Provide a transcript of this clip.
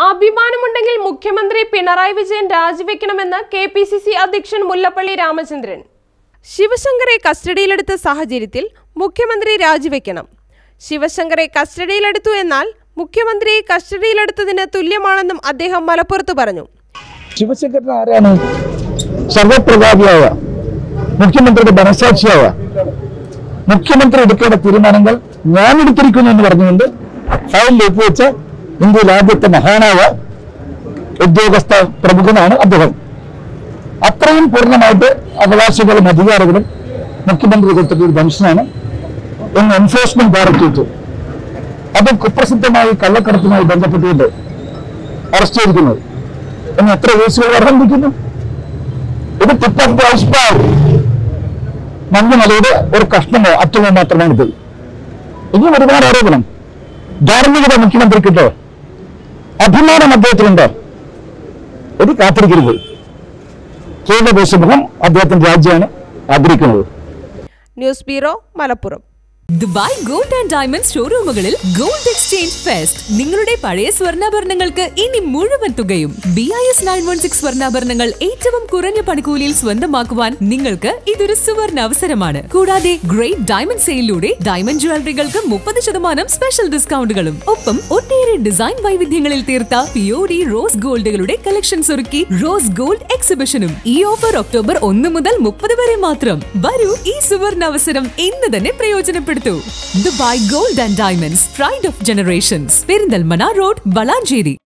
അഭിമാനമുണ്ടെങ്കിൽ മുഖ്യമന്ത്രി പിണറായി വിജയൻ രാജിവെക്കണമെന്ന് K P C C അധ്യക്ഷൻ മുല്ലപ്പള്ളി രാമചന്ദ്രൻ ശിവശങ്കറെ കസ്റ്റഡിയിലെടുത്ത സാഹചര്യത്തിൽ മുഖ്യമന്ത്രി രാജിവെക്കണം ശിവശങ്കറെ കസ്റ്റഡിയിലെടുത്തു എന്നാൽ മുഖ്യമന്ത്രിയെ കസ്റ്റഡിയിലെടുത്തതിന് തുല്യമാണെന്നും അദ്ദേഹം മലപ്പുറത്ത് പറഞ്ഞു ശിവശങ്കരൻ ആരാണ് സർവപ്രതാപിയായ മുഖ്യമന്ത്രിയുടെ മനസാക്ഷിയായ മുഖ്യമന്ത്രി എടുക്കേണ്ട തീരുമാനങ്ങൾ ഞാൻ എടുത്തിരിക്കുന്നു എന്ന് പറഞ്ഞുകൊണ്ട് ഫയലിൽ ഒപ്പുവെച്ച ഇന്ത്യയിൽ ആദ്യത്തെ മഹാനായ ഉദ്യോഗസ്ഥ പ്രമുഖനാണ് അദ്ദേഹം അത്രയും പൂർണ്ണമായിട്ട് അവകാശികളും അധികാരികളും മുഖ്യമന്ത്രി കൊടുത്തിട്ട് ഒരു മനുഷ്യനാണ് എന്ന് എൻഫോഴ്സ്മെന്റ് ഡയറക്ടറേറ്റ് അത് കുപ്രസിദ്ധമായി കള്ളക്കടത്തുമായി ബന്ധപ്പെട്ടുകൊണ്ട് അറസ്റ്റ് ചെയ്തിരിക്കുന്നത് എന്ന് എത്ര കേസുകൾ ആരംഭിക്കുന്നു ഇത് ടിപ്പ് ഓഫ് ദ ഐസ്ബർഗ് മഞ്ഞുമലയുടെ ഒരു കഷ്ണമോ അറ്റമോ മാത്രമാണ് ഇത് ഇനിയും ഒരുപാട് ആരോപണം ധാർമ്മികത മുഖ്യമന്ത്രിക്കുണ്ടോ അഭിമാനം അദ്ദേഹത്തിനുണ്ടോ ഇത് കാത്തിരിക്കരുത് കേരള ദേശമുഖം അദ്ദേഹത്തിന്റെ രാജ്യമാണ് ആഗ്രഹിക്കുന്നത് news bureau Malappuram Dubai gold and diamonds ഷോറൂമുകളിൽ ഗോൾഡ് എക്സ്ചേഞ്ച് ഫെസ്റ്റ് നിങ്ങളുടെ പഴയ സ്വർണ്ണാഭരണങ്ങൾക്ക് ഇനി മുഴുവൻ തുകയും B I S nine one six സ്വർണ്ണാഭരണങ്ങൾ ഏറ്റവും കുറഞ്ഞ പണിക്കൂലിയിൽ സ്വന്തമാക്കുവാൻ നിങ്ങൾക്ക് ഇതൊരു സുവർണ അവസരമാണ് കൂടാതെ ഗ്രേറ്റ് ഡയമണ്ട് സെയിലിലൂടെ ഡയമണ്ട് ജ്വല്ലറികൾക്ക് മുപ്പത് ശതമാനം സ്പെഷ്യൽ ഡിസ്കൗണ്ടുകളും ഒപ്പം ഒട്ടേറെ ഡിസൈൻ വൈവിധ്യങ്ങളിൽ തീർത്ത പിയോഡി റോസ് ഗോൾഡുകളുടെ കളക്ഷൻസ് ഒരുക്കി റോസ് ഗോൾഡ് എക്സിബിഷനും ഈ ഓഫർ ഒക്ടോബർ ഒന്ന് മുതൽ മുപ്പത് വരെ മാത്രം വരൂ ഈ സുവർണ അവസരം ഇന്ന് തന്നെ പ്രയോജനപ്പെടുത്തൂ Dubai gold and diamonds pride of generations Perinthalmanna road Valanchery